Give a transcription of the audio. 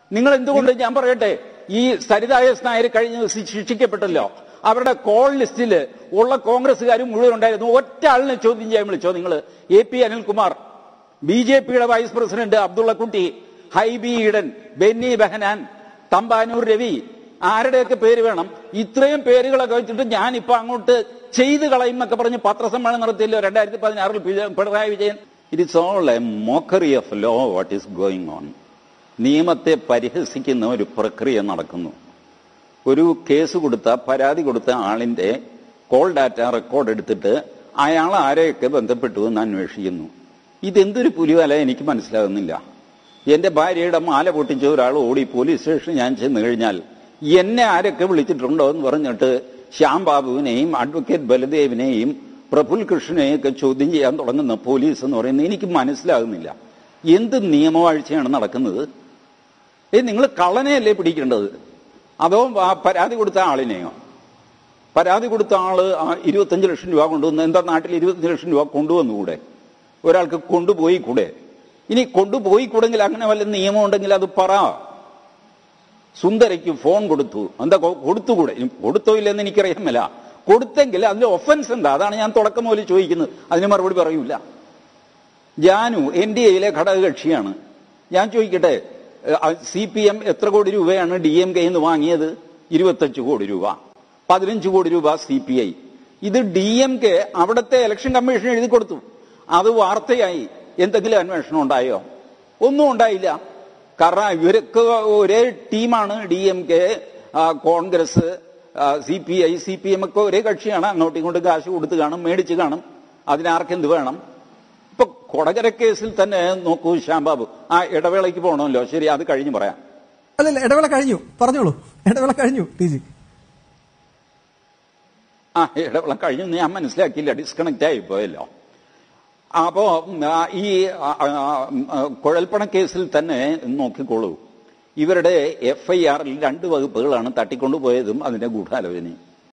നിങ്ങൾ എന്തുകൊണ്ട് ഞാൻ പറയട്ടെ ഈ സരിത എസ് നായർ കഴിഞ്ഞ ദിവസം ശിക്ഷിക്കപ്പെട്ടല്ലോ അവരുടെ കോൾ ലിസ്റ്റിൽ ഉള്ള കോൺഗ്രസ്സുകാർ മുഴുവൻ ഉണ്ടായിരുന്നു ഒറ്റ ആളിനെ ചോദ്യം ചെയ്യാൻ വിളിച്ചോ നിങ്ങൾ A P Anilkumar B J പിയുടെ വൈസ് പ്രസിഡന്റ് അബ്ദുള്ളക്കുട്ടി ഹൈബി ഈഡൻ ബെന്നി ബെഹനാൻ തമ്പാനൂർ രവി ആരുടെയൊക്കെ പേര് വേണം ഇത്രയും പേരുകളൊക്കെ വെച്ചിട്ട് ഞാൻ ഇപ്പൊ അങ്ങോട്ട് ചെയ്തു കളയും എന്നൊക്കെ പറഞ്ഞ് പത്രസമ്മേളനം നടത്തിയല്ലോ രണ്ടായിരത്തി പതിനാറിൽ Pinarayi Vijayan it is all a mockery of law what is going on നിയമത്തെ പരിഹസിക്കുന്ന ഒരു പ്രക്രിയ നടക്കുന്നു ഒരു കേസ് കൊടുത്ത പരാതി കൊടുത്ത ആളിന്റെ കോൾ ഡാറ്റ റെക്കോർഡ് എടുത്തിട്ട് അയാൾ ആരെയൊക്കെ ബന്ധപ്പെട്ടു എന്ന് അന്വേഷിക്കുന്നു ഇതെന്തൊരു പുലിവല എനിക്ക് മനസ്സിലാകുന്നില്ല എന്റെ ഭാര്യയുടെ മാല പൊട്ടിച്ച ഒരാൾ ഓടി പോലീസ് സ്റ്റേഷനിൽ ഞാൻ ചെന്ന് കഴിഞ്ഞാൽ എന്നെ ആരൊക്കെ വിളിച്ചിട്ടുണ്ടോ എന്ന് പറഞ്ഞിട്ട് ശ്യാം ബാബുവിനെയും അഡ്വക്കേറ്റ് ബലദേവിനെയും പ്രഫുൽ കൃഷ്ണനെയും ഒക്കെ ചോദ്യം ചെയ്യാൻ തുടങ്ങുന്ന പോലീസ് എന്ന് പറയുന്നത് എനിക്ക് മനസ്സിലാകുന്നില്ല എന്ത് നിയമവാഴ്ചയാണ് നടക്കുന്നത് ഏ നിങ്ങൾ കള്ളനെയല്ലേ പിടിക്കേണ്ടത് അതോ ആ പരാതി കൊടുത്ത ആളിനെയോ പരാതി കൊടുത്ത ആള് ആ ഇരുപത്തഞ്ച് ലക്ഷം രൂപ കൊണ്ടുവന്ന് എന്താ നാട്ടിൽ ഇരുപത്തഞ്ച് ലക്ഷം രൂപ കൊണ്ടുവന്നുകൂടെ ഒരാൾക്ക് കൊണ്ടുപോയി കൂടെ ഇനി കൊണ്ടുപോയി കൂടെങ്കിൽ അങ്ങനെ വല്ല നിയമം ഉണ്ടെങ്കിൽ അത് പറ സുന്ദരയ്ക്ക് ഫോൺ കൊടുത്തു എന്താ കൊ- കൊടുത്തുകൂടെ ഇനി കൊടുത്തോ ഇല്ലെന്ന് എനിക്കറിയാമല്ല കൊടുത്തെങ്കിൽ അതിന്റെ ഒഫൻസ് എന്താ അതാണ് ഞാൻ തുടക്കം മുതൽ ചോദിക്കുന്നത് അതിന് മറുപടി പറയൂല ജാനു എൻ ഡി എയിലെ ഘടകകക്ഷിയാണ് ഞാൻ ചോദിക്കട്ടെ സി പി എം എത്ര കോടി രൂപയാണ് ഡി എം കെന്ന് വാങ്ങിയത് ഇരുപത്തഞ്ച് കോടി രൂപ പതിനഞ്ച് കോടി രൂപ സി പി ഐ ഇത് ഡി എം കെ അവിടുത്തെ ഇലക്ഷൻ കമ്മീഷൻ എഴുതി കൊടുത്തു അത് വാർത്തയായി എന്തെങ്കിലും അന്വേഷണം ഉണ്ടായോ ഒന്നും ഉണ്ടായില്ല കാരണം ഇവരൊക്കെ ഒരേ ടീമാണ് D M K Congress C P I C P M ഒക്കെ ഒരേ കക്ഷിയാണ് അങ്ങോട്ടും ഇങ്ങോട്ടും കാശ് കൊടുത്ത് കാണും മേടിച്ച് കാണും അതിനാർക്കെന്ത് വേണം ഇപ്പൊ കൊടകര കേസിൽ തന്നെ നോക്കൂ ശ്യാംബാബു ആ ഇടവേളയ്ക്ക് പോകണമല്ലോ ശരി അത് കഴിഞ്ഞ് പറയാം അല്ലല്ല ഇടവേള കഴിഞ്ഞു പറഞ്ഞോളൂ ഇടവേള കഴിഞ്ഞു ടി ജി ആ ഇടവേള കഴിഞ്ഞു ഞാൻ മനസ്സിലാക്കിയില്ല ഡിസ്കണക്റ്റ് ആയി പോയല്ലോ അപ്പോ ഉം, ആ, ഈ ആ, ആ, ആ, കുഴൽപ്പണ കേസിൽ തന്നെ നോക്കിക്കോളൂ ഇവരുടെ എഫ് ഐ ആറിൽ രണ്ട് വകുപ്പുകളാണ് തട്ടിക്കൊണ്ടുപോയതും അതിന്റെ ഗൂഢാലോചനയും